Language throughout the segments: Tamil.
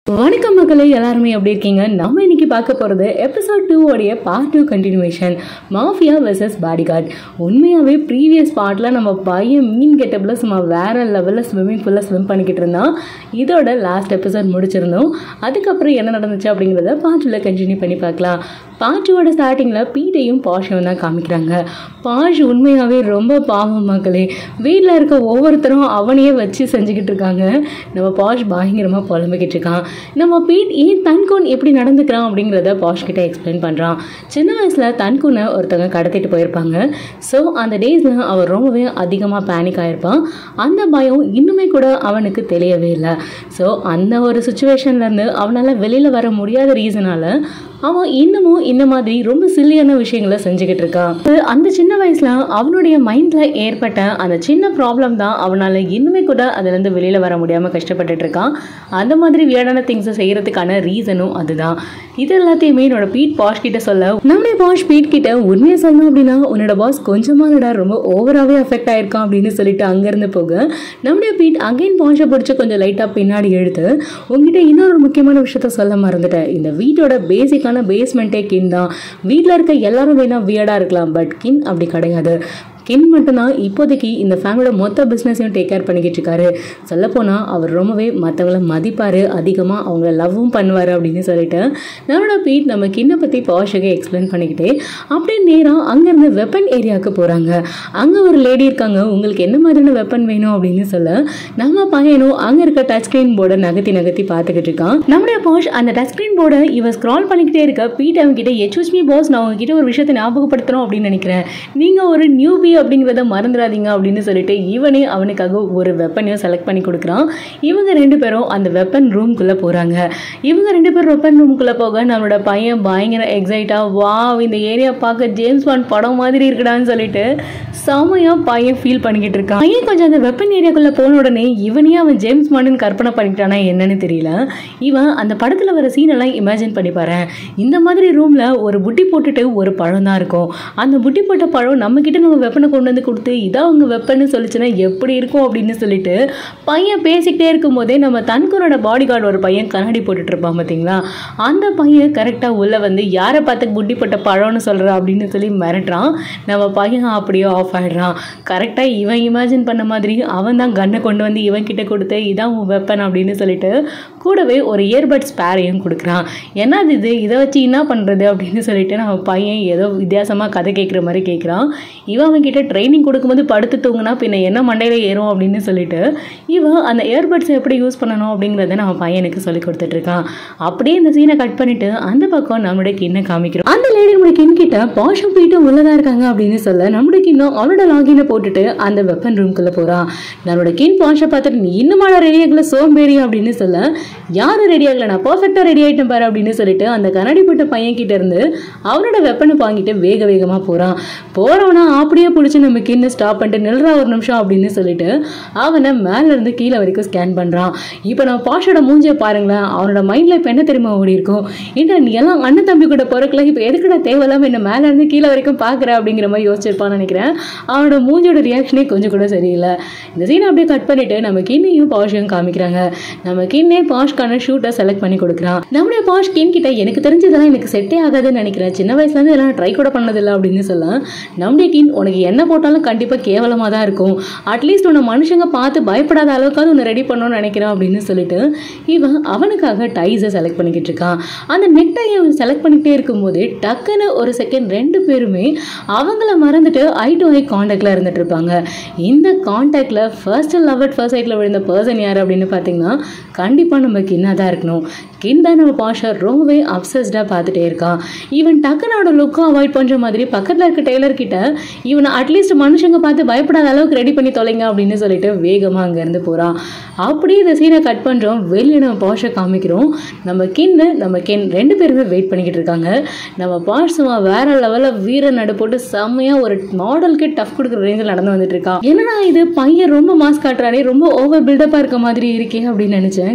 வணக்கம் மக்களே எல்லாருமே எப்படி இருக்கீங்க நம்ம இன்னைக்கு பார்க்க போகிறது எபிசோட் டூ உடைய part two continuation mafia versus bodyguard உண்மையாகவே ப்ரீவியஸ் பார்ட்டில் நம்ம பையன் மீன் கெட்டப்பில் சும்மா வேற லெவலில் ஸ்விம்மிங் ஃபுல்லாக ஸ்விம் பண்ணிக்கிட்டு இருந்தான் இதோட லாஸ்ட் எபிசோட் முடிச்சிருந்தோம் அதுக்கப்புறம் என்ன நடந்துச்சு அப்படிங்கிறத பார்ட்டில் கண்டினியூ பண்ணி பார்க்கலாம் பாட்டுவோட ஸ்டார்டிங்கில் பீட்டையும் பாஷையும் தான் காமிக்கிறாங்க பாஷ் உண்மையாகவே ரொம்ப பாவம் மக்களே வீட்டில் இருக்க ஒவ்வொருத்தரும் அவனையே வச்சு செஞ்சுக்கிட்டு இருக்காங்க நம்ம பாஷ் பயங்கரமாக புலம்பிக்கிட்டு இருக்கான் நம்ம பீட் ஏன் தன்கூன் எப்படி நடந்துக்கிறான் அப்படிங்கிறத பாஷ் கிட்ட எக்ஸ்பிளைன் பண்ணுறான் சின்ன வயசில் தன்கூனை ஒருத்தவங்க கடத்திட்டு போயிருப்பாங்க ஸோ அந்த டேஸில் அவன் ரொம்பவே அதிகமாக பேனிக் ஆயிருப்பான் அந்த பயம் இன்னுமே கூட அவனுக்கு தெரியவே இல்லை ஸோ அந்த ஒரு சுச்சுவேஷன்லேருந்து அவனால் வெளியில் வர முடியாத ரீசனால் அவன் இன்னமும் இந்த மாதிரி ரொம்ப சில்லியான விஷயங்களை செஞ்சுக்கிட்டு இருக்கான் அது அந்த சின்ன வயசுல அவனுடைய மைண்ட்ல ஏற்பட்ட அந்த சின்ன ப்ராப்ளம் தான் அவனால இன்னுமே கூட அதுல இருந்து வெளியில வர முடியாம கஷ்டப்பட்டுட்டு இருக்கான் அந்த மாதிரி வியடான திங்ஸை செய்யறதுக்கான ரீசனும் அதுதான் இது எல்லாத்தையுமே என்னோட பீட் பாஷ் கிட்ட சொல்ல நம்முடைய பாஷ் பீட் கிட்ட உண்மையை சொல்லணும் அப்படின்னா உன்னோட பாஸ் கொஞ்சமானடா ரொம்ப ஓவராகவே அஃபெக்ட் ஆயிருக்கான் அப்படின்னு சொல்லிட்டு அங்கேருந்து போக நம்முடைய பீட் அகைன் பாஷை பிடிச்சி கொஞ்சம் லைட்டாக பின்னாடி எடுத்து உங்ககிட்ட இன்னொரு முக்கியமான விஷயத்த சொல்ல மறந்துட்டேன் இந்த வீட்டோட பேசிக்கான பேஸ்மெண்ட்டே கின் தான் வீட்டில் இருக்க எல்லாரும் வேணா வியர்டாக இருக்கலாம் பட் கின் அப்படி கிடையாது கின் மட்டும்தான் இப்போதைக்கு இந்த ஃபேமிலியோட மொத்த பிஸ்னஸையும் டேக் கேர் பண்ணிக்கிட்டு இருக்காரு சொல்லப்போனால் அவர் ரொம்பவே மற்றவங்கள மதிப்பார் அதிகமாக அவங்கள லவ்வும் பண்ணுவார் அப்படின்னு சொல்லிட்டு நம்மளோட பீட் நம்ம கின்னை பற்றி பாஷுக்கு எக்ஸ்பிளைன் பண்ணிக்கிட்டே அப்படியே நேராக அங்கேருந்து வெப்பன் ஏரியாவுக்கு போகிறாங்க அங்கே ஒரு லேடி இருக்காங்க உங்களுக்கு என்ன மாதிரியான வெப்பன் வேணும் அப்படின்னு சொல்ல நம்ம பையனும் அங்கே இருக்க டச் ஸ்க்ரீன் போர்டை நகர்த்தி நகர்த்தி பார்த்துக்கிட்டு இருக்கான் நம்முடைய பாஷ் அந்த டச் ஸ்க்ரீன் போர்டை இவன் ஸ்க்ரால் பண்ணிக்கிட்டே இருக்க பீட் அவங்க கிட்ட எச்ஹெச்மி பாஸ் நான் உங்ககிட்ட ஒரு விஷயத்தை ஞாபகப்படுத்தணும் அப்படின்னு நினைக்கிறேன் நீங்கள் ஒரு நியூபி அப்படிங்கிறத மறந்துடாதீங்க அப்படின்னு சொல்லிட்டு இவனே அவனுக்காக ஒரு வெப்பனையும் செலக்ட் பண்ணி கொடுக்குறான் இவங்க ரெண்டு பேரும் அந்த வெப்பன் ரூம்குள்ளே போகிறாங்க இவங்க ரெண்டு பேரும் வெப்பன் ரூம்குள்ளே போக நம்மளோட பையன் பயங்கர எக்ஸைட்டாக வா இந்த ஏரியா பார்க்க ஜேம்ஸ் பாண்ட் படம் மாதிரி இருக்குடான்னு சொல்லிட்டு செமையாக பையன் ஃபீல் பண்ணிக்கிட்டு இருக்கான் பையன் கொஞ்சம் அந்த வெப்பன் ஏரியாக்குள்ளே போன உடனே இவனே அவன் ஜேம்ஸ் பாண்டுன்னு கற்பனை பண்ணிக்கிட்டானா என்னன்னு தெரியல இவன் அந்த படத்தில் வர சீனெல்லாம் இமேஜின் பண்ணி பாரு இந்த மாதிரி ரூமில் ஒரு புட்டி போட்டுட்டு ஒரு பழம் தான் இருக்கும் அந்த புட்டி போட்ட பழம் நம்மக்கிட்ட நம்ம வெப்பனை கொண்டு வந்து கொடுத்து இதான் அவங்க வெப்பன்னு சொல்லிச்சுன்னா எப்படி இருக்கும் அப்படின்னு சொல்லிட்டு பையன் பேசிக்கிட்டே இருக்கும்போதே நம்ம தன்கூரோட பாடி கார்டு ஒரு பையன் கண்ணாடி போட்டுட்டு இருப்பான் பார்த்தீங்களா அந்த பையன் கரெக்டாக உள்ளே வந்து யாரை பார்த்து புட்டி போட்ட பழம்னு சொல்கிற அப்படின்னு சொல்லி மிரட்டுறான் நம்ம பையன் அப்படியே ஆஃப் ஆகிடுறான் கரெக்டாக இவன் இமேஜின் பண்ண மாதிரி அவன் தான் கன்னை கொண்டு வந்து இவன் கிட்ட கொடுத்து இதான் உன் வெப்பன் அப்படின்னு சொல்லிட்டு கூடவே ஒரு இயர்பட் ஸ்பேரையும் கொடுக்குறான் என்னது இது இதை வச்சு என்ன பண்ணுறது அப்படின்னு சொல்லிட்டு நம்ம பையன் ஏதோ வித்தியாசமாக கதை கேட்குற மாதிரி கேட்குறான் இவன் அவன்கிட்ட ட்ரைனிங் கொடுக்கும்போது படுத்து தூங்கினா பின்ன என்ன மண்டையில் ஏறும் அப்படின்னு சொல்லிட்டு இவன் அந்த இயர்பட்ஸை எப்படி யூஸ் பண்ணணும் அப்படிங்கிறத நம்ம பையனுக்கு சொல்லி கொடுத்துட்ருக்கான் அப்படியே இந்த சீனை கட் பண்ணிட்டு அந்த பக்கம் நம்மளுடைய கிண்ணை காமிக்கிறோம் அந்த லேடி நம்மளுடைய கின் கிட்ட பாஷும் போயிட்டு உள்ளதா இருக்காங்க அப்படின்னு சொல்ல நம்மளுடைய கிண்ணும் அவனோட லாகினை போட்டுட்டு அந்த வெப்பன் ரூம்குள்ளே போகிறான் நம்மளோட கின் பாஷை பார்த்துட்டு நீ இன்னுமாடா ரெடி ஆகல சோம்பேறி அப்படின்னு சொல்ல யாரும் ரெடி ஆகல நான் பர்ஃபெக்டாக ரெடி ஆகிட்டேன் பாரு அப்படின்னு சொல்லிட்டு அந்த கண்ணாடி போட்ட பையன் கிட்ட இருந்து அவனோட வெப்பனை வாங்கிட்டு வேக வேகமாக போகிறான் போகிறவனா அப்படியே பிடிச்சி நம்ம கின்னு ஸ்டாப் பண்ணிட்டு நில்றா ஒரு நிமிஷம் அப்படின்னு சொல்லிட்டு அவனை மேலேருந்து கீழே வரைக்கும் ஸ்கேன் பண்ணுறான் இப்போ நம்ம பாஷோட மூஞ்சியை பாருங்களேன் அவனோட மைண்டில் இப்போ என்ன தெரியுமா ஓடி இருக்கும் ஏன்டா நீ எல்லாம் அண்ணன் தம்பி கூட பிறக்கல இப்போ எதுக்குடா தேவையில்லாமல் என்ன மேலேருந்து கீழே வரைக்கும் பார்க்குற அப்படிங்கிற மாதிரி யோசிச்சிருப்பான்னு நினைக்கிறேன் அவனோட மூஞ்சியோட ரியாக்ஷனே கொஞ்சம் கூட சரியில்லை இந்த சீனை அப்படியே கட் பண்ணிட்டு நம்ம கிண்ணையும் பாஷையும் காமிக்கிறாங்க நம்ம கிண்ணே பாஷ்கான ஷூட்டை செலக்ட் பண்ணி கொடுக்குறான் நம்முடைய பாஷ் கின் கிட்ட எனக்கு தெரிஞ்சதெல்லாம் எனக்கு செட்டே ஆகாதுன்னு நினைக்கிறேன் சின்ன வயசுலேருந்து இதெல்லாம் ட்ரை கூட பண்ணதில்லை அப்படின்னு சொல்ல நம்முடைய கின் உனக்கு என்ன போட்டாலும் கண்டிப்பாக கேவலமாக தான் இருக்கும் அட்லீஸ்ட் உன்னை மனுஷங்க பார்த்து பயப்படாத அளவுக்காவது உன்னை ரெடி பண்ணணும்னு நினைக்கிறேன் அப்படின்னு சொல்லிட்டு இவன் அவனுக்காக டைஸை செலக்ட் பண்ணிக்கிட்டு இருக்கான் அந்த நெக் டையை செலக்ட் பண்ணிக்கிட்டே இருக்கும்போது டக்குன்னு ஒரு செகண்ட் ரெண்டு பேருமே அவங்கள மறந்துட்டு ஐ டு ஐ காண்டாக்டில் இருந்துட்டு இருப்பாங்க இந்த காண்டாக்டில் ஃபர்ஸ்ட் லவ் அட் ஃபர்ஸ்ட் சைட்டில் விழுந்த பர்சன் யார் அப்படின்னு பார்த்தீங்கன்னா கண்டிப்பாக நம்ம கின்னா தான் இருக்கணும் கின் தான் நம்ம பாஷா ரொம்பவே அப்சஸ்டாக பார்த்துட்டே இருக்கான் ஈவன் டக்குன்னு அவனோட லுக்கும் அவாய்ட் பண்ணுற மாதிரி பக்கத்தில் இருக்க டெய்லர் கிட்ட இவனை அட்லீஸ்ட் மனுஷங்க பார்த்து பயப்படாத அளவுக்கு ரெடி பண்ணி தொலைங்க அப்படின்னு சொல்லிட்டு வேகமாக அங்கேருந்து போகிறான் அப்படியே இந்த சீனை கட் பண்ணுறோம் வெளியே நம்ம பாஷை காமிக்கிறோம் நம்ம கின்னு நம்ம கென் ரெண்டு பேருமே வெயிட் பண்ணிக்கிட்டு இருக்காங்க நம்ம பாஷ் சும்மா வேற லெவலில் வீர நடு போட்டு செம்மையாக ஒரு மாடலுக்கு டஃப் கொடுக்குற ரேஞ்சில் நடந்து வந்துட்டு இருக்கான் என்னடா இது பையன் ரொம்ப மாஸ் காட்டுறானே ரொம்ப ஓவர் பில்டப்பாக இருக்க மாதிரி இருக்கே அப்படின்னு நினச்சேன் கரெக்டாக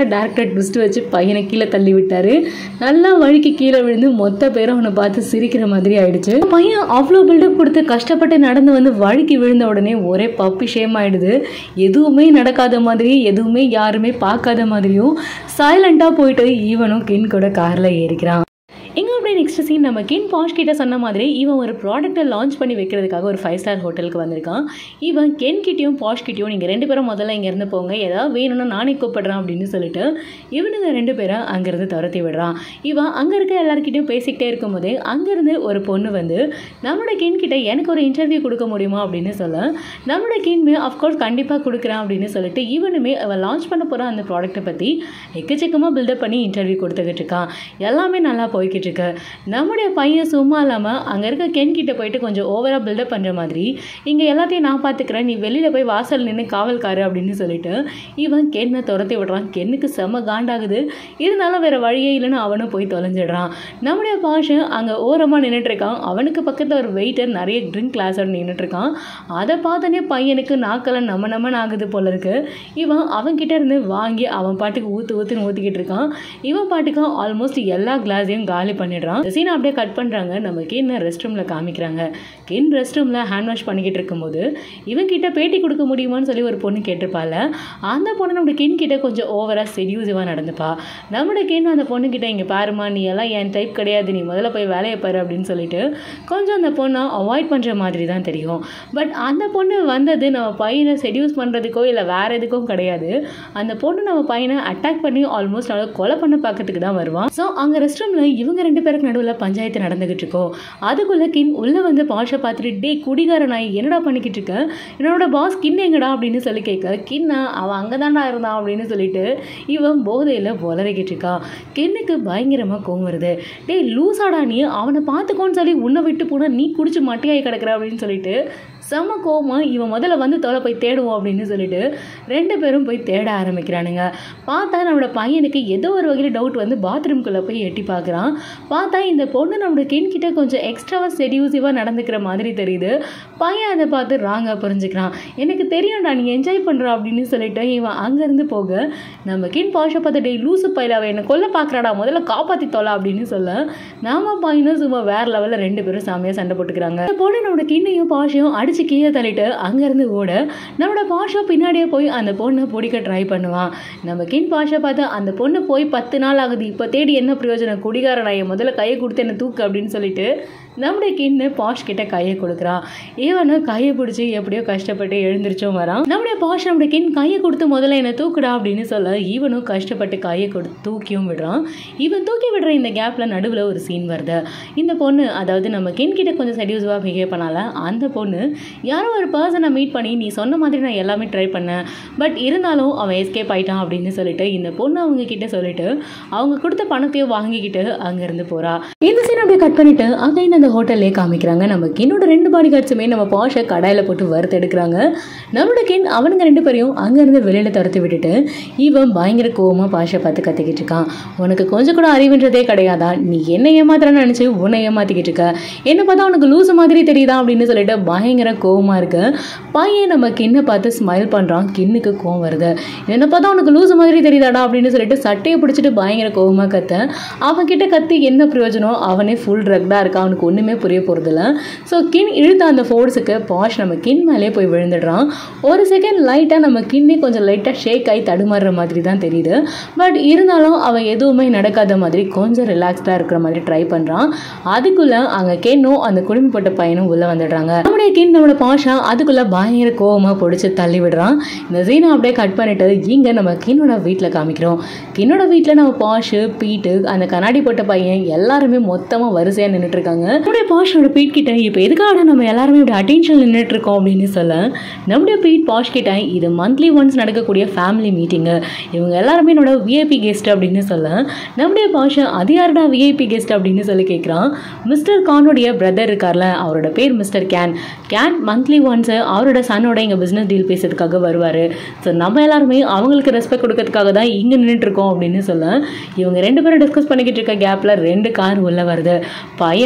லைட்டாக டேரக்டர் ட்விஸ்ட் வச்சு பையனை கீழே தள்ளி விட்டாரு நல்லா வழிக்கு கீழே விழுந்து மொத்த பேரும் அவனை பார்த்து சிரிக்கிற மாதிரி ஆயிடுச்சு பையன் அவ்வளோ பில்டப் கொடுத்து கஷ்டப்பட்டு நடந்து வந்து வழிக்கு விழுந்த உடனே ஒரே பப்பி ஷேம் ஆயிடுது எதுவுமே நடக்காத மாதிரி எதுவுமே யாருமே பார்க்காத மாதிரியும் சைலண்டாக போயிட்டு ஈவனும் கின் கூட காரில் ஏறிக்கிறான் இங்கே அப்படியே நெக்ஸ்ட் சீன் நம்ம கின் பாஷ் கிட்ட சொன்ன மாதிரி இவன் ஒரு ப்ராடக்ட்டை லான்ச் பண்ணி வைக்கிறதுக்காக ஒரு ஃபைவ் ஸ்டார் ஹோட்டலுக்கு வந்திருக்கான் இவன் கென் கிட்டயும் பாஷ் கிட்டயும் நீங்கள் ரெண்டு பேரும் முதல்ல இங்கேருந்து போங்க ஏதாவது வேணும்னா நானே கூப்பிடுறேன் அப்படின்னு சொல்லிட்டு இவனுங்க ரெண்டு பேரும் அங்கேருந்து துரத்தி விடுறான் இவன் அங்கே இருக்க எல்லாருக்கிட்டையும் பேசிக்கிட்டே இருக்கும்போதே அங்கேருந்து ஒரு பொண்ணு வந்து நம்மளோட கின் கிட்ட எனக்கு ஒரு இன்டர்வியூ கொடுக்க முடியுமா அப்படின்னு சொல்ல நம்மளோட கின்மே அஃப்கோர்ஸ் கண்டிப்பாக கொடுக்குறேன் அப்படின்னு சொல்லிட்டு இவனுமே அவன் லான்ச் பண்ண போகிற அந்த ப்ராடக்ட்டை பற்றி எக்கச்சக்கமாக பில்டப் பண்ணி இன்டர்வியூ கொடுத்துக்கிட்டு இருக்கான் எல்லாமே நல்லா போய்கிட்டு இருக்கு நம்முடைய பையன் சும்மா இல்லாமல் அங்கே இருக்க கென் கிட்ட போயிட்டு கொஞ்சம் ஓவராக பில்டப் பண்ணுற மாதிரி இங்கே எல்லாத்தையும் நான் பார்த்துக்கிறேன் நீ வெளியில் போய் வாசல் நின்று காவல்காரு அப்படின்னு சொல்லிட்டு இவன் கென்னை துரத்தி விடுறான் கென்னுக்கு செம்ம காண்டாகுது இருந்தாலும் வேற வழியே இல்லைன்னு அவனும் போய் தொலைஞ்சிடுறான் நம்முடைய பாஷன் அங்கே ஓரமாக நின்றுட்டு இருக்கான் அவனுக்கு பக்கத்தில் ஒரு வெயிட்டர் நிறைய ட்ரிங்க் கிளாஸோட நின்றுட்டு இருக்கான் அதை பார்த்தோன்னே பையனுக்கு நாக்கெல்லாம் நம்ம நம்மன்னு ஆகுது போல இருக்கு இவன் அவன் கிட்ட இருந்து வாங்கி அவன் பாட்டுக்கு ஊற்று ஊற்றுன்னு ஊற்றிக்கிட்டு இருக்கான் இவன் பாட்டுக்கு ஆல்மோஸ்ட் எல்லா கிளாஸையும் காலி பண்ணிடுறான் சீனை அப்படியே கட் பண்ணுறாங்க நம்ம கின் ரெஸ்ட் ரூமில் காமிக்கிறாங்க கின் ரெஸ்ட் ரூமில் ஹேண்ட் வாஷ் பண்ணிக்கிட்டு இருக்கும்போது இவன் கிட்ட பேட்டி கொடுக்க முடியுமான்னு சொல்லி ஒரு பொண்ணு கேட்டிருப்பாள் அந்த பொண்ணு நம்ம கின் கிட்ட கொஞ்சம் ஓவராக செடியூசிவாக நடந்துப்பா நம்மளோட கின் அந்த பொண்ணு கிட்ட இங்கே பாருமா நீ எல்லாம் என் டைப் கிடையாது நீ முதல்ல போய் வேலையை பாரு அப்படின்னு சொல்லிட்டு கொஞ்சம் அந்த பொண்ணை அவாய்ட் பண்ணுற மாதிரி தான் தெரியும் பட் அந்த பொண்ணு வந்தது நம்ம பையனை செடியூஸ் பண்ணுறதுக்கோ இல்லை வேற எதுக்கும் கிடையாது அந்த பொண்ணு நம்ம பையனை அட்டாக் பண்ணி ஆல்மோஸ்ட் அவளை கொலை பண்ண பார்க்கறதுக்கு தான் வருவான் ஸோ அங்கே ரெஸ்ட் ரூமில் இவங்க ரெண்டு பேருக்கு நடுவில் பஞ்சாயத்து நடந்துகிட்டு இருக்கோம் அதுக்குள்ள கின் உள்ளே வந்து பாஷை பார்த்துட்டு டே குடிகார நாய் என்னடா பண்ணிக்கிட்டு இருக்க என்னோட பாஸ் கின் எங்கடா அப்படின்னு சொல்லி கேட்க கின்னா அவன் அங்கே தான்டா இருந்தான் அப்படின்னு சொல்லிட்டு இவன் போதையில் உளறிக்கிட்டு இருக்கான் கின்னுக்கு பயங்கரமாக கோவம் வருது டேய் லூசாடா நீ அவனை பார்த்துக்கோன்னு சொல்லி உன்னை விட்டு போனால் நீ குடிச்சு மட்டையாகி கிடக்குற அப்படின்னு சொல்லிட்டு செம்ம கோவமா இவன் முதல்ல வந்து தொலை போய் தேடுவோம் அப்படின்னு சொல்லிட்டு ரெண்டு பேரும் போய் தேட ஆரம்பிக்கிறானுங்க பார்த்தா நம்மளோட பையனுக்கு ஏதோ ஒரு வகையில் டவுட் வந்து பாத்ரூம்குள்ளே போய் எட்டி பார்க்குறான் பார்த்தா இந்த பொண்ணு நம்மளோட கின் கிட்ட கொஞ்சம் எக்ஸ்ட்ராவாக செடியூசிவாக நடந்துக்கிற மாதிரி தெரியுது பையன் அதை பார்த்து ராங்காக புரிஞ்சுக்கிறான் எனக்கு தெரியும்டா நீ என்ஜாய் பண்ணுற அப்படின்னு சொல்லிட்டு இவன் அங்கேருந்து போக நம்ம கின் பாஷை பார்த்து டே லூசு பையில அவன் என்னை கொல்ல பார்க்குறாடா முதல்ல காப்பாற்றி தொலை அப்படின்னு சொல்ல நாம பையனும் சும்மா வேற லெவலில் ரெண்டு பேரும் செம்மையாக சண்டை போட்டுக்கிறாங்க இந்த பொண்ணு நம்மளோட கிண்ணையும் பாஷையும் அடிச்சு கீழே தள்ளிட்டு அங்கேருந்து ஓட நம்மளோட பாஷா பின்னாடியே போய் அந்த பொண்ணை பிடிக்க ட்ரை பண்ணுவான் நம்ம கின் பாஷா பார்த்து அந்த பொண்ணு போய் பத்து நாள் ஆகுது இப்போ தேடி என்ன பிரயோஜனம் குடிகார நாயை முதல்ல கையை கொடுத்து என்ன தூக்கு அப்படின்னு சொல்லிட்டு நம்முடைய கின்னு பாஷ் கிட்ட கையை கொடுக்குறான் இவனும் கையை பிடிச்சி எப்படியோ கஷ்டப்பட்டு எழுந்திரிச்சும் வரான் நம்முடைய பாஷ் நம்முடைய கின் கையை கொடுத்து முதல்ல என்னை தூக்குடா அப்படின்னு சொல்ல இவனும் கஷ்டப்பட்டு கையை கொடுத்து தூக்கியும் விடுறான் இவன் தூக்கி விடுற இந்த கேப்பில் நடுவில் ஒரு சீன் வருது இந்த பொண்ணு அதாவது நம்ம கின் கிட்ட கொஞ்சம் செடியூஸாக பிஹேவ் பண்ணால அந்த பொண்ணு யாரோ ஒரு பர்சனை மீட் பண்ணி நீ சொன்ன மாதிரி நான் எல்லாமே ட்ரை பண்ணேன் பட் இருந்தாலும் அவன் எஸ்கேப் ஆயிட்டான் அப்படின்னு சொல்லிட்டு இந்த பொண்ணு அவங்க கிட்ட சொல்லிட்டு அவங்க கொடுத்த பணத்தையும் வாங்கிக்கிட்டு அங்கேருந்து போறா இந்த சீன் அப்படியே கட் பண்ணிட்டு அகைன் அந்த ஹோட்டல்லே காமிக்கிறாங்க நம்ம கின்னோட ரெண்டு பாடி கார்ட்ஸுமே நம்ம பாஷை கடாயில் போட்டு வறுத்து எடுக்கிறாங்க நம்மளோட கின் அவனுங்க ரெண்டு பேரையும் அங்கேருந்து வெளியில் துரத்து விட்டுட்டு இவன் பயங்கர கோவமாக பாஷை பார்த்து கத்திக்கிட்டு இருக்கான் உனக்கு கொஞ்சம் கூட அறிவுன்றதே கிடையாதா நீ என்ன ஏமாத்துறன்னு நினச்சி உன்னை ஏமாத்திக்கிட்டு இருக்க என்ன பார்த்தா உனக்கு லூசு மாதிரி தெரியுதா அப்படின்னு சொல்லிட்டு பயங்கர கோவமாக இருக்கு பையன் நம்ம கின்னை பார்த்து ஸ்மைல் பண்ணுறான் கின்னுக்கு கோவம் வருது என்ன பார்த்தா உனக்கு லூசு மாதிரி தெரியுதாடா அப்படின்னு சொல்லிட்டு சட்டையை பிடிச்சிட்டு பயங்கர கோவமாக கத்த அவன் கிட்ட கத்தி என்ன பிரயோஜனம் அவனே ஃபுல் ட்ரக்டாக இருக்கான் அவனுக்கு ஒன்றுமே புரிய போகிறதில்ல ஸோ கின் இழுத்த அந்த ஃபோர்ஸுக்கு பாஷ் நம்ம கின் மேலே போய் விழுந்துடுறான் ஒரு செகண்ட் லைட்டாக நம்ம கின்னே கொஞ்சம் லைட்டாக ஷேக் ஆகி தடுமாறுற மாதிரி தான் தெரியுது பட் இருந்தாலும் அவன் எதுவுமே நடக்காத மாதிரி கொஞ்சம் ரிலாக்ஸ்டாக இருக்கிற மாதிரி ட்ரை பண்ணுறான் அதுக்குள்ளே அங்கே கென்னும் அந்த குடும்பப்பட்ட பையனும் உள்ளே வந்துடுறாங்க நம்முடைய கின் நம்மளோட பாஷா அதுக்குள்ளே பயங்கர கோவமாக பிடிச்சி தள்ளி விடுறான் இந்த சீனை அப்படியே கட் பண்ணிட்டு இங்கே நம்ம கின்னோட வீட்டில் காமிக்கிறோம் கின்னோட வீட்டில் நம்ம பாஷு பீட்டு அந்த கண்ணாடி போட்ட பையன் எல்லாருமே மொத்தமாக வரிசையாக நின்றுட்டு இருக்காங்க நம்முடைய பாஷோட பீட் கிட்ட இப்போ எதுக்காக நம்ம எல்லாருமே இப்படி அட்டென்ஷன் நின்றுட்டு இருக்கோம் அப்படின்னு சொல்ல நம்முடைய பீட் பாஷ் கிட்ட இது மந்த்லி ஒன்ஸ் நடக்கக்கூடிய ஃபேமிலி மீட்டிங்கு இவங்க எல்லாருமே என்னோட விஐபி கெஸ்ட் அப்படின்னு சொல்ல நம்முடைய பாஷா அது யாருடா விஐபி கெஸ்ட் அப்படின்னு சொல்லி கேட்குறான் மிஸ்டர் கானுடைய பிரதர் இருக்கார்ல அவரோட பேர் mister Kane Kane monthly once அவரோட சன்னோட இங்கே பிஸ்னஸ் டீல் பேசுறதுக்காக வருவார் ஸோ நம்ம எல்லாருமே அவங்களுக்கு ரெஸ்பெக்ட் கொடுக்கறதுக்காக தான் இங்கே நின்றுட்டு இருக்கோம் அப்படின்னு சொல்ல இவங்க ரெண்டு பேரும் டிஸ்கஸ் பண்ணிக்கிட்டு இருக்க கேப்பில் ரெண்டு கார் உள்ளே வருது பையன் ஃபர்ஸ்ட்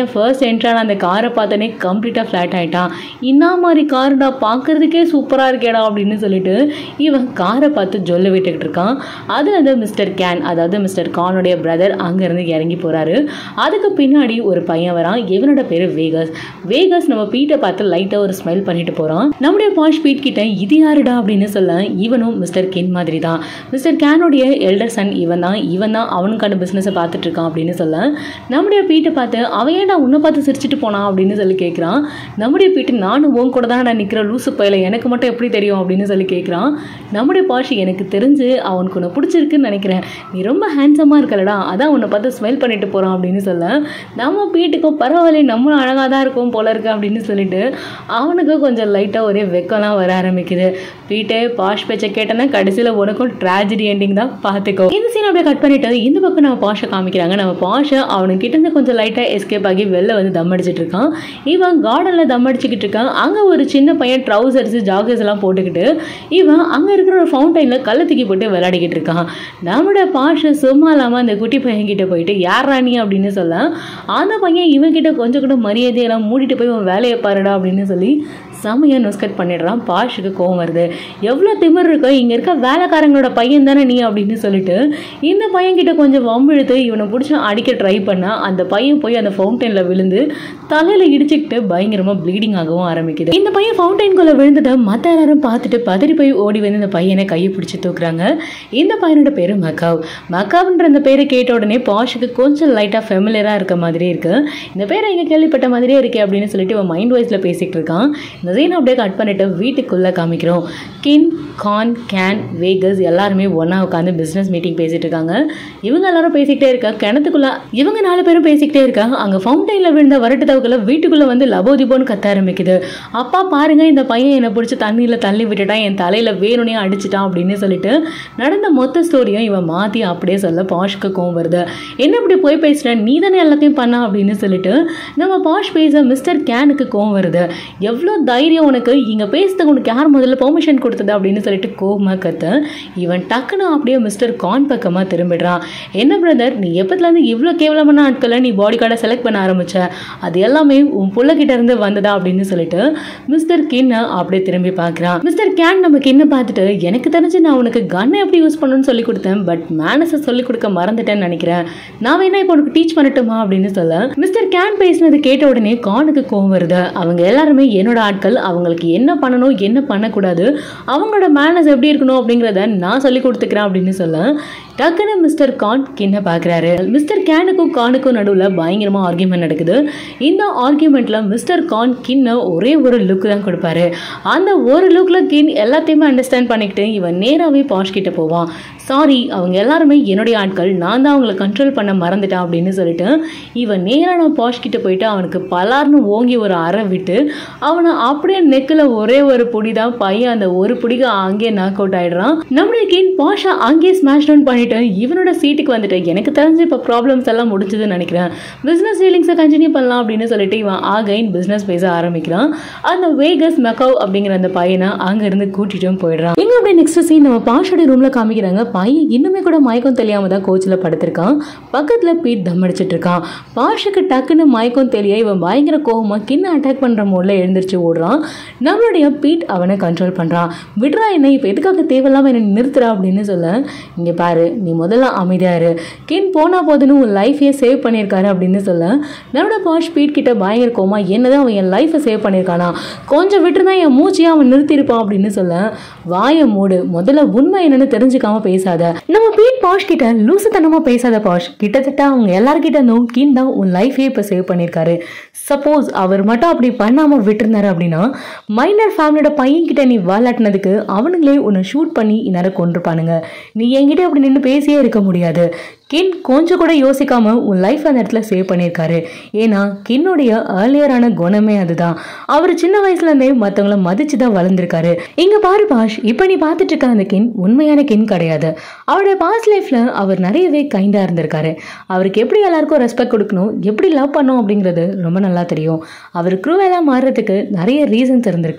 என்ட்ரான அந்த காரை பார்த்தோன்னே கம்ப்ளீட்டாக ஃப்ளாட் ஆகிட்டான் என்ன மாதிரி காருடா பார்க்கறதுக்கே சூப்பராக இருக்கேடா அப்படின்னு சொல்லிட்டு இவன் காரை பார்த்து ஜொல்ல விட்டுக்கிட்டு இருக்கான் அது அந்த மிஸ்டர் கேன் அதாவது மிஸ்டர் கானுடைய பிரதர் அங்கேருந்து இறங்கி போகிறாரு அதுக்கு பின்னாடி ஒரு பையன் வரான் இவனோட பேர் வேகஸ் வேகஸ் நம்ம பீட்டை பார்த்து லைட்டாக ஒரு ஸ்மைல் பண்ணிட்டு போகிறான் நம்முடைய பாஷ் பீட் கிட்ட இது யாருடா அப்படின்னு சொல்ல இவனும் மிஸ்டர் கென் மாதிரி தான் மிஸ்டர் கேனுடைய எல்டர் சன் இவன் தான் இவன் தான் அவனுக்கான பிஸ்னஸை பார்த்துட்டு இருக்கான் அப்படின்னு சொல்ல நம்முடைய பீட்டை பார்த்து அவன் ஏன்டா உன்னை பார்த்து சிரிச்சிட்டு போனான் அப்படின்னு சொல்லி கேட்குறான் நம்முடைய பீட்டு நானும் உன் கூட தான் நான் நிற்கிற லூசு பயில எனக்கு மட்டும் எப்படி தெரியும் அப்படின்னு சொல்லி கேட்குறான் நம்முடைய பாஷ் எனக்கு தெரிஞ்சு அவனுக்கு உன்னை பிடிச்சிருக்குன்னு நினைக்கிறேன் நீ ரொம்ப ஹேண்ட்ஸமாக இருக்கலடா அதான் உன்னை பார்த்து ஸ்மைல் பண்ணிட்டு போகிறான் அப்படின்னு சொல்ல நம்ம பீட்டுக்கும் பரவாயில்ல நம்மளும் அழகாக தான் இருக்கும் போல இருக்கு அப்படின்னு சொல்லிட்டு அவனுக்கு கொஞ்சம் லைட்டாக ஒரே வெக்கம்லாம் வர ஆரம்பிக்குது பீட்டே பாஷ் பேச்சை கேட்டேன்னா கடைசியில் உனக்கும் ட்ராஜடி எண்டிங் தான் பார்த்துக்கோ இந்த சீன் அப்படியே கட் பண்ணிட்டு இந்த பக்கம் நம்ம பாஷை காமிக்கிறாங்க நம்ம பாஷை அவனுக்கு கிட்டேருந்து கொஞ்சம் லைட்டாக எஸ்கேப் ஆகி வெளில வந்து தம் அடிச்சிட்டு இருக்கான் இவன் கார்டனில் தம் அடிச்சுக்கிட்டு இருக்கான் அங்கே ஒரு சின்ன பையன் ட்ரௌசர்ஸ் ஜாகர்ஸ் எல்லாம் போட்டுக்கிட்டு இவன் அங்கே இருக்கிற ஒரு ஃபவுண்டைனில் கல்லை தூக்கி போட்டு விளையாடிக்கிட்டு இருக்கான் நம்மளோட பாஷை சும்மா இல்லாமல் அந்த குட்டி பையன் கிட்ட போயிட்டு யார் ராணி அப்படின்னு சொல்ல அந்த பையன் இவன் கிட்ட கொஞ்சம் கூட மரியாதையெல்லாம் மூடிட்டு போய் உன் வேலையை பாருடா அப்படின்னு சொல்லி செமையாக நொஸ்கட் பண்ணிடுறான் பாஷுக்கு கோவம் வருது எவ்வளோ திமிர் இருக்கோ இங்கே இருக்க வேலைக்காரங்களோட பையன் தானே நீ அப்படின்னு சொல்லிட்டு இந்த பையன்கிட்ட கொஞ்சம் வம்பிழுத்து இவனை பிடிச்சி அடிக்க ட்ரை பண்ணா அந்த பையன் போய் அந்த ஃபவுண்டைனில் விழுந்து தலையில் இடிச்சுக்கிட்டு பயங்கரமாக ப்ளீடிங் ஆகவும் ஆரம்பிக்குது இந்த பையன் ஃபவுண்டைன்குள்ளே விழுந்ததை மற்ற எல்லாரும் பார்த்துட்டு பதறி போய் ஓடி வந்து இந்த பையனை கையை பிடிச்சி தூக்குறாங்க இந்த பையனோட பேர் மக்காவ் மக்காவ்ன்ற அந்த பேரை கேட்ட உடனே பாஷுக்கு கொஞ்சம் லைட்டாக ஃபெமிலியராக இருக்க மாதிரி இருக்கு இந்த பேரை எங்கே கேள்விப்பட்ட மாதிரியே இருக்கே அப்படின்னு சொல்லிட்டு இவன் மைண்ட் வைஸில் பேசிகிட்டு இருக்கான் இந்த சீனை அப்படியே கட் பண்ணிட்டு வீட்டுக்குள்ளே காமிக்கிறோம் கின் கான் கேன் வேகஸ் எல்லாருமே ஒன்றா உட்காந்து பிஸ்னஸ் மீட்டிங் பேசிகிட்டு இருக்காங்க இவங்க எல்லாரும் பேசிக்கிட்டே இருக்கா கிணத்துக்குள்ள இவங்க நாலு பேரும் பேசிக்கிட்டே இருக்காங்க அங்கே ஃபவுண்டைனில் விழுந்த வரட்டு தவக்குள்ள வீட்டுக்குள்ளே வந்து லபோதிபோன்னு கத்த ஆரம்பிக்குது அப்பா பாருங்க இந்த பையன் என்னை பிடிச்சி தண்ணியில் தள்ளி விட்டுட்டான் என் தலையில் வேணுனே அடிச்சிட்டான் அப்படின்னு சொல்லிட்டு நடந்த மொத்த ஸ்டோரியும் இவன் மாற்றி அப்படியே சொல்ல பாஷ்க்கு கோவம் வருது என்ன இப்படி போய் பேசுகிறேன் நீ தானே எல்லாத்தையும் பண்ணா அப்படின்னு சொல்லிட்டு நம்ம பாஷ் பேச மிஸ்டர் கேனுக்கு கோவம் வருது எவ்வளோ தைரியம் உனக்கு இங்கே பேசுறதுக்கு உனக்கு யார் முதல்ல பெர்மிஷன் கொடுத்தது அப்படின்னு சொல்லிட்டு கோவமாக கத்து இவன் டக்குன்னு அப்படியே மிஸ்டர் கான் பக்கமாக திரும்பிடுறான் என்ன பிரதர் நீ எப்பத்துலேருந்து இவ்வளோ கேவலமான ஆட்களை நீ பாடி கார்டை செலக்ட் பண்ண ஆரம்பிச்ச அது எல்லாமே உன் புள்ளகிட்ட இருந்து வந்ததா அப்படின்னு சொல்லிட்டு மிஸ்டர் கின்ன அப்படியே திரும்பி பார்க்குறான் மிஸ்டர் கேன் நம்ம கின்ன பார்த்துட்டு எனக்கு தெரிஞ்சு நான் உனக்கு கன்னை எப்படி யூஸ் பண்ணணும்னு சொல்லி கொடுத்தேன் பட் மேனஸை சொல்லி கொடுக்க மறந்துட்டேன்னு நினைக்கிறேன் நான் வேணா இப்போ உனக்கு டீச் பண்ணட்டுமா அப்படின்னு சொல்ல மிஸ்டர் கேன் பேசினது கேட்ட உடனே கானுக்கு கோவம் வருது அவங்க எல்லாருமே என்னோட ஆட்கள் அவங்களுக்கு என்ன பண்ணணும் என்ன பண்ணக்கூடாது அவங்களோட மேனஸ் எப்படி இருக்கணும் அப்படிங்கிறத நான் சொல்லி கொடுத்துக்கிறேன் அப்படின்னு சொல்ல டக்குன்னு மிஸ்டர் கான் கின்ன பார்க்குறாரு மிஸ்டர் கேனுக்கும் கானுக்கும் நடுவில் பயங்கரமாக ஆர்கியூமெண்ட் நடக்குது இந்த ஆர்கியூமெண்ட்டில் மிஸ்டர் கான் கின்ன ஒரே ஒரு லுக் தான் கொடுப்பாரு அந்த ஒரு லுக்கில் கின் எல்லாத்தையுமே அண்டர்ஸ்டாண்ட் பண்ணிக்கிட்டு இவன் நேராகவே பாஷ் கிட்ட போவான் சாரி அவங்க எல்லாருமே என்னுடைய ஆட்கள் நான் தான் அவங்கள கண்ட்ரோல் பண்ண மறந்துட்டேன் அப்படின்னு சொல்லிட்டு இவன் நேராக நான் பாஷ் கிட்ட போயிட்டு அவனுக்கு பலார்னு ஓங்கி ஒரு அறை விட்டு அவனை அப்படியே நெக்கில் ஒரே ஒரு புடி தான் பையன் அந்த ஒரு புடிக்கு அங்கேயே நாக் அவுட் ஆயிடுறான் நம்மளுடைய கின் பாஷா அங்கேயே ஸ்மாஷ் டவுன் பண்ணிட்டு இவனோட சீட்டுக்கு வந்துட்டு எனக்கு தெரிஞ்சு இப்போ ப்ராப்ளம்ஸ் எல்லாம் முடிஞ்சதுன்னு நினைக்கிறேன் பிஸ்னஸ் டீலிங்ஸை கண்டினியூ பண்ணலாம் அப்படின்னு சொல்லிட்டு இவன் ஆகைன் பிஸ்னஸ் பேச ஆரம்பிக்கிறான் அந்த வேகஸ் மெக்கவ் அப்படிங்கிற அந்த பையனை அங்கேருந்து கூட்டிட்டும் போயிடுறான் இங்கே அப்படியே நெக்ஸ்ட் சீன் நம்ம பாஷோட ரூமில் காமிக்கிறாங்க பையன் இன்னுமே கூட மயக்கம் தெரியாம தான் கோச்சில் படுத்திருக்கான் பக்கத்தில் பீட் தம் அடிச்சிட்டு இருக்கான் பாஷுக்கு டக்குன்னு மயக்கம் தெரிய இவன் பயங்கர கோவமாக கிண்ண அட்டாக் பண்ணுற மோடில் எழுந்திரிச்சு ஓடுறான் நம்மளுடைய பீட் அவனை கண்ட்ரோல் பண்ணுறான் விட்றா என்ன இப்போ எதுக்காக தேவையில்லாமல் என்னை நிறுத்துறா அப்படின்னு சொல்ல இங்கே பாரு நீ முதல்ல அமைதியாக இரு கின் போனா போதுன்னு உன் லைஃபையே சேவ் பண்ணியிருக்காரு அப்படின்னு சொல்ல நம்மளோட பாஷ் பீட் கிட்ட பயங்கர கோமா என்னதான் அவன் என் லைஃப்பை சேவ் பண்ணியிருக்கானா கொஞ்சம் விட்டுருந்தா என் மூச்சையே அவன் நிறுத்தியிருப்பான் அப்படின்னு சொல்ல வாயை மூடு முதல்ல உண்மை என்னன்னு தெரிஞ்சுக்காம பேசாத நம்ம பீட் பாஷ் கிட்ட லூசுத்தனமா பேசாத பாஷ் கிட்டத்தட்ட அவங்க எல்லார்கிட்ட இருந்தும் கின் தான் உன் லைஃபையே இப்போ சேவ் பண்ணியிருக்காரு சப்போஸ் அவர் மட்டும் அப்படி பண்ணாம விட்டுருந்தாரு அப்படின்னா மைனர் ஃபேமிலியோட பையன் கிட்ட நீ வாலாட்டினதுக்கு அவனுங்களே உன்னை ஷூட் பண்ணி இந்நேரம் கொண்டிருப்பானுங்க நீ என்கிட்ட அப்படி நின்று பேசியே இருக்க முடியாது கின் கொஞ்சம் கூட யோசிக்காம உன் லைஃப் அந்த இடத்துல சேவ் பண்ணியிருக்காரு ஏன்னா கின்னுடைய ஏர்லியரான குணமே அதுதான் அவர் சின்ன வயசுல இருந்தே மற்றவங்கள மதிச்சு தான் வளர்ந்துருக்காரு இங்க பாரு பாஷ் இப்போ நீ பார்த்துட்டு இருக்க அந்த கின் உண்மையான கின் கிடையாது அவருடைய பாஸ்ட் லைஃப்ல அவர் நிறையவே கைண்டா இருந்திருக்காரு அவருக்கு எப்படி எல்லாருக்கும் ரெஸ்பெக்ட் கொடுக்கணும் எப்படி லவ் பண்ணணும் அப்படிங்கிறது ரொம்ப நல்லா தெரியும் அவர் க்ரூவெல்லாம் மாறுறதுக்கு நிறைய ரீசன்ஸ் இருந்திருக்கு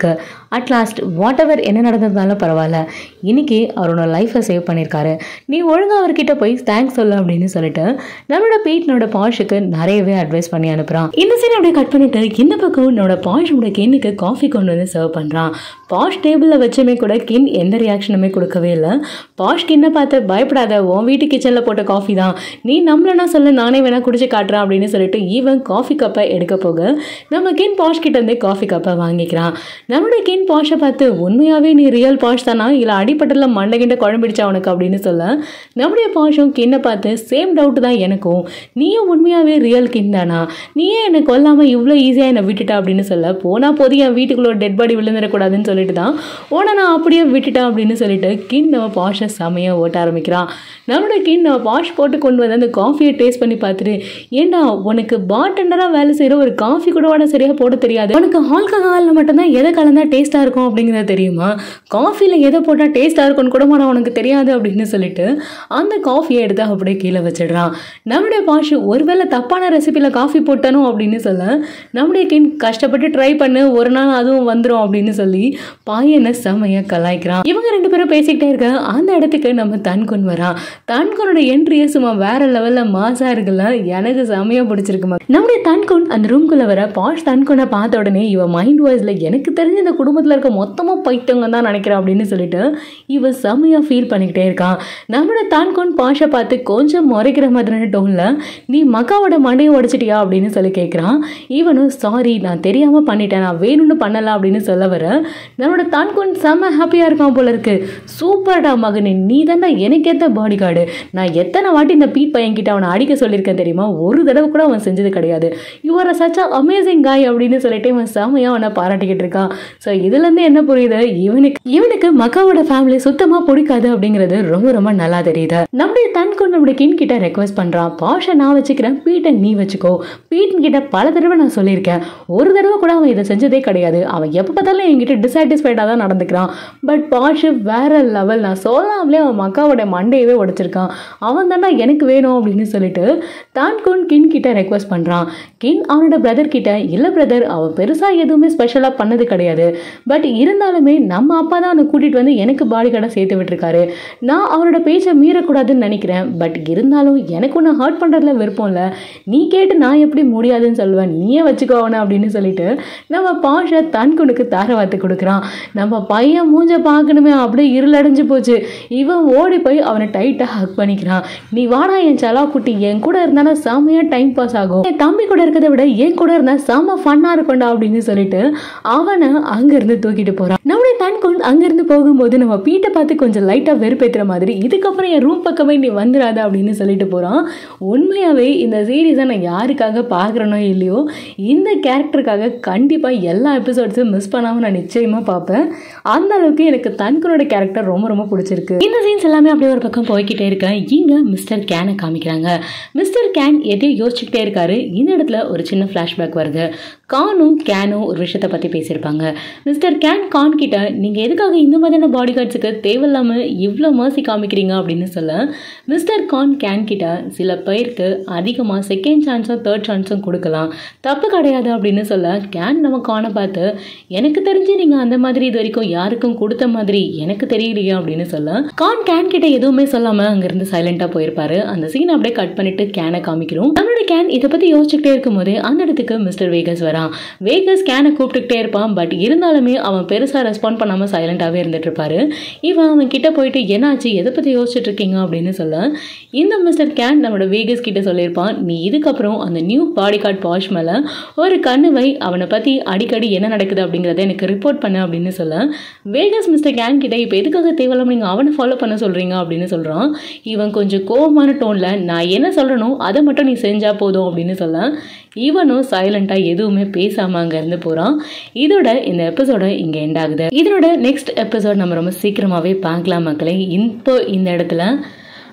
அட் லாஸ்ட் வாட் எவர் என்ன நடந்ததுனாலும் பரவாயில்ல இன்னைக்கு அவரோட லைஃப்பை சேவ் பண்ணியிருக்காரு நீ ஒழுங்காக அவர்கிட்ட போய் தேங்க்ஸ் சொல்லு அப்படின்னு சொல்லிட்டு நம்மளோட பீட்னோட பாஷுக்கு நிறையவே அட்வைஸ் பண்ணி அனுப்புகிறான் இந்த சீன் அப்படியே கட் பண்ணிட்டு இந்த பக்கம் என்னோட பாஷோட கின்னுக்கு காஃபி கொண்டு வந்து சர்வ் பண்ணுறான் பாஷ் டேபிளில் வச்சுமே கூட கின் எந்த ரியாக்ஷனுமே கொடுக்கவே இல்லை பாஷ் கின்னை பார்த்து பயப்படாத உன் வீட்டு கிச்சனில் போட்ட காஃபி தான் நீ நம்மளனா சொல்ல நானே வேணா குடிச்சு காட்டுறேன் அப்படின்னு சொல்லிட்டு ஈவன் காஃபி கப்பை எடுக்க போக நம்ம கின் பாஷ் கிட்ட இருந்து காஃபி கப்பை வாங்கிக்கிறான் நம்மளோட கின் பாஷை பார்த்து உண்மையாகவே நீ ரியல் பாஷ் தானா இல்லை அடிப்பட்டல மண்டை கிண்ட குழம்பிடுச்சா உனக்கு அப்படின்னு சொல்ல நம்முடைய பாஷும் கின்னை பார்த்து சேம் டவுட் தான் எனக்கும் நீயும் உண்மையாகவே ரியல் கின் தானா நீயே என்னை கொல்லாமல் இவ்வளோ ஈஸியாக என்னை விட்டுட்டா அப்படின்னு சொல்ல போனால் போது என் வீட்டுக்குள்ள ஒரு டெட் பாடி விழுந்துடக்கூடாதுன்னு சொல்லிட்டு தான் உன நான் அப்படியே விட்டுட்டேன் அப்படின்னு சொல்லிட்டு கின் நம்ம பாஷை செமையாக ஓட்ட ஆரம்பிக்கிறான் நம்மளோட கின் நம்ம பாஷ் போட்டு கொண்டு வந்து அந்த காஃபியை டேஸ்ட் பண்ணி பார்த்துட்டு ஏண்டா உனக்கு பார்டெண்டராக வேலை செய்கிற ஒரு காஃபி கூட உனக்கு சரியாக போட தெரியாது உனக்கு ஆல்கஹாலில் மட்டும்தான் எதை கலந்தா டேஸ்ட்டாக இருக்கும் அப்படிங்கிறது தெரியுமா காஃபியில் எதை போட்டால் டேஸ்ட்டாக இருக்கும்னு கூட நான் உனக்கு தெரியாது அப்படின்னு சொல்லிட்டு அந்த காஃபியை எடுத்து அப்படியே கீழே வச்சிடுறான் நம்முடைய பாஷு ஒருவேளை தப்பான ரெசிபியில் காஃபி போட்டணும் அப்படின்னு சொல்ல நம்முடைய கின் கஷ்டப்பட்டு ட்ரை பண்ணு ஒரு நாள் அதுவும் வந்துடும் அப்படின்னு சொல்லி பாயனை செம்மையாக கலாய்க்கிறான் இவங்க ரெண்டு பேரும் பேசிக்கிட்டே இருக்க அந்த இடத்துக்கு நம்ம தன்குன் வரான் தன்குனோட என்ட்ரியே சும்மா வேற லெவலில் மாசா இருக்குல்ல எனக்கு செம்மையாக பிடிச்சிருக்கு நம்முடைய தன்குன் அந்த ரூம்குள்ளே வர பாஷ் தன்குனை பார்த்த உடனே இவ மைண்ட் வாய்ஸில் எனக்கு தெரிஞ்ச இந்த குடும்பத்தில் இருக்க மொத்தமாக பைத்தவங்க தான் நினைக்கிறேன் அப்படின்னு சொல்லிட்டு இவ செம்மையாக ஃபீல் பண்ணிக்கிட்டே இருக்கான் நம்மளோட தான்கோன் பாஷை பார்த்து கொஞ்சம் முறைக்கிற மாதிரியான டோனில் நீ மக்காவோட மண்டையை உடைச்சிட்டியா அப்படின்னு சொல்லி கேட்குறான் இவனும் சாரி நான் தெரியாமல் பண்ணிட்டேன் நான் வேணும்னு பண்ணலாம் அப்படின்னு சொல்ல வர நம்மளோட தான்கோன் செம்ம ஹாப்பியாக இருக்கான் போல இருக்கு சூப்பர்டா மகனே நீ தான்டா எனக்கு ஏற்ற பாடி கார்டு நான் எத்தனை வாட்டி இந்த பீட் பையன்கிட்ட அவனை அடிக்க சொல்லியிருக்கேன் தெரியுமா ஒரு தடவை கூட அவன் செஞ்சது கிடையாது யுவர் சச் அமேசிங் காய் அப்படின்னு சொல்லிட்டு இவன் செம்மையாக அவனை பாராட்டிக்கிட்டு இருக்கான் ஸோ இதுலேருந்து என்ன புரியுது இவனுக்கு இவனுக்கு மக்காவோட ஃபேமிலி சுத்தமாக பிடிக்காது அப்படிங்கிறது ரொம்ப ரொம்ப நல்லா தெரியுது நம்முடைய தன்கொண்டு நம்முடைய கின் கிட்ட ரெக்வஸ்ட் பண்ணுறான் பாஷை நான் வச்சுக்கிறேன் பீட்டை நீ வச்சுக்கோ பீட்டன் கிட்ட பல தடவை நான் சொல்லியிருக்கேன் ஒரு தடவை கூட அவன் இதை செஞ்சதே கிடையாது அவன் எப்போ பார்த்தாலும் என்கிட்ட டிசாட்டிஸ்ஃபைடாக தான் நடந்துக்கிறான் பட் பாஷு வேற லெவல் நான் சொல்லாமலே அவன் மக்காவோட மண்டையவே உடைச்சிருக்கான் அவன் தானே எனக்கு வேணும் அப்படின்னு சொல்லிட்டு தான்குன் கின் கிட்ட ரெக்வஸ்ட் பண்ணுறான் கின் அவனோட பிரதர் கிட்ட இல்லை பிரதர் அவன் பெருசாக எதுவுமே ஸ்பெஷலாக பண்ணது கிடையாது பட் இருந்தாலுமே நம்ம அப்பா தான் அவனை கூட்டிகிட்டு வந்து எனக்கு பாடி கடை சேர்த்து விட்டுருக்காரு நான் அவனோட பேச்சை மீறக்கூடாதுன்னு நினைக்கிறேன் பட் இருந்தாலும் எனக்கு ஒன்று ஹர்ட் பண்ணுறதுல விருப்பம் இல்லை நீ கேட்டு நான் எப்படி முடியாதுன்னு சொல்லுவேன் நீயே வச்சுக்கோ அவனை அப்படின்னு சொல்லிட்டு நம்ம பாஷை தன்குனுக்கு தாரவாத்து கொடுக்குறான் நம்ம பையன் மூஞ்ச பார்க்கணுமே அப்படியே இருளடைஞ்சு போச்சு இவன் ஓடி போய் அவனை டைட்டாக ஹக் பண்ணிக்கிறான் நீ வாடா என் சலா குட்டி என் கூட இருந்தாலும் செம்மையாக டைம் பாஸ் ஆகும் என் தம்பி கூட இருக்கிறத விட என் கூட இருந்தா செம்ம ஃபன்னாக இருக்கும்டா அப்படின்னு சொல்லிட்டு அவனை அங்கேருந்து தூக்கிட்டு போகிறான் நம்முடைய தன்குன் அங்கேருந்து போகும்போது நம்ம பீட்டை பார்த்து கொஞ்சம் லைட்டாக வெறுப்பேற்றுற மாதிரி இதுக்கப்புறம் என் ரூம் பக்கமே நீ வந்துடாத அப்படின்னு சொல்லிட்டு போகிறான் உண்மையாகவே இந்த சீரீஸை நான் யாருக்காக பார்க்குறேனோ இல்லையோ இந்த கேரக்டருக்காக கண்டிப்பாக எல்லா எபிசோட்ஸும் மிஸ் பண்ணாமல் நான் நிச்சயமாக பார்ப்பேன் அந்த அளவுக்கு எனக்கு தன்குனோட கேரக்டர் ரொம்ப ரொம்ப பிடிச்சிருக்கு இந்த சீன்ஸ் எல்லாமே அப்படியே ஒரு பக்கம் போய்கிட்டே இருக்கேன் இங்கே மிஸ்டர் கேனை காமிக்கிறாங்க மிஸ்டர் கேன் எதையும் யோசிச்சுக்கிட்டே இருக்காரு இந்த இடத்துல ஒரு சின்ன ஃப்ளாஷ்பேக் வருது கானும் கேனும் ஒரு விஷயத்தை பற்றி பேசியிருப்பாங்க மிஸ்டர் கேன் கான் கிட்ட நீங்கள் எதுக்காக இந்த மாதிரியான பாடி கார்ட்ஸுக்கு தேவையில்லாமல் இவ்வளோ மர்சி காமிக்கிறீங்க அப்படின்னு சொல்ல மிஸ்டர் கான் கேன் கிட்ட சில பேருக்கு அதிகமாக செகண்ட் சான்ஸும் தேர்ட் சான்ஸும் கொடுக்கலாம் தப்பு கிடையாது அப்படின்னு சொல்ல கேன் நம்ம கானை பார்த்து எனக்கு தெரிஞ்சு நீங்கள் அந்த மாதிரி இது வரைக்கும் யாருக்கும் கொடுத்த மாதிரி எனக்கு தெரியலையே அப்படின்னு சொல்ல கான் கேன் கிட்ட எதுவுமே சொல்லாமல் அங்கேருந்து சைலண்டாக போயிருப்பாரு அந்த சீனை அப்படியே கட் பண்ணிட்டு கேனை காமிக்கிறோம் நம்மளோட கேன் இதை பற்றி யோசிச்சுக்கிட்டே இருக்கும்போது அந்த இடத்துக்கு மிஸ்டர் வேகஸ் வரான் வேகஸ் கேனை கூப்பிட்டுக்கிட்டே இருப்பான் பட் இருந்தாலுமே அவன் பெருசாக ரெஸ்பாண்ட் பண்ணாமல் சைலண்டாகவே இருந்துட்டு இருப்பாரு இவன் அவன் கிட்ட போயிட்டு என்னாச்சு எதை பற்றி யோசிச்சுட்டு இருக்கீங்க அப்படின்னு சொல்ல இந்த மிஸ்டர் கேன் நம்மளோட வேகஸ் கிட்ட சொல்லியிருப்பான் நீ இதுக்கப்புறம் அந்த நியூ பாடி கார்டு பாஷ் மேலே ஒரு கண்ணு வை அவனை பற்றி அடிக்கடி என்ன நடக்குது அப்படிங்கிறத எனக்கு ரிப்போர்ட் பண்ணு அப்படின்னு சொல்ல வேகஸ் மிஸ்டர் கேன் கிட்ட இப்போ எதுக்காக தேவையில்லாம நீங்கள் அவனை ஃபாலோ பண்ண சொல்கிறீங்க அப்படின்னு சொல்கிறான் இவன் கொஞ்சம் கோபமான டோனில் நான் என்ன சொல்கிறனோ அதை மட்டும் நீ செஞ்சால் போதும் அப்படின்னு சொல்ல இவனும் சைலண்ட்டாக எதுவுமே பேசாமல் அங்கேருந்து போகிறான் இதோட இந்த எபிசோட இங்கே எண்ட் ஆகுது இதனோட நெக்ஸ்ட் எபிசோட் நம்ம ரொம்ப சீக்கிரமாகவே பார்க்கலாம் மக்களே இப்போ இந்த இடத்துல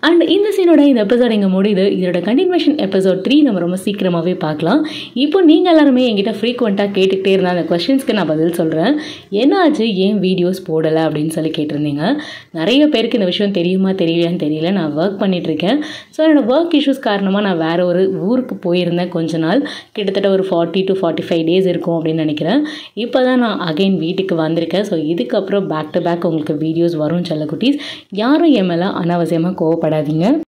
அண்ட் இந்த சீனோட இந்த எபிசோட் இங்கே முடியுது இதோட கண்டினியூஷன் எபிசோட் த்ரீ நம்ம ரொம்ப சீக்கிரமாகவே பார்க்கலாம் இப்போ நீங்கள் எல்லாருமே என்கிட்ட ஃப்ரீக்வெண்ட்டாக கேட்டுக்கிட்டே இருந்த அந்த கொஸ்டின்ஸ்க்கு நான் பதில் சொல்கிறேன் என்னாச்சு ஏன் வீடியோஸ் போடலை அப்படின்னு சொல்லி கேட்டிருந்தீங்க நிறைய பேருக்கு இந்த விஷயம் தெரியுமா தெரியலையான்னு தெரியல நான் ஒர்க் பண்ணிகிட்ருக்கேன் ஸோ என்னோடய ஒர்க் இஷ்யூஸ் காரணமாக நான் வேறு ஒரு ஊருக்கு போயிருந்தேன் கொஞ்ச நாள் கிட்டத்தட்ட ஒரு forty to forty five days இருக்கும் அப்படின்னு நினைக்கிறேன் இப்போ தான் நான் அகைன் வீட்டுக்கு வந்திருக்கேன் ஸோ இதுக்கப்புறம் பேக் டு பேக் உங்களுக்கு வீடியோஸ் வரும் செல்ல குட்டீஸ் யாரும் என் மேலே அனாவசியமாக கோவப்படாதீங்க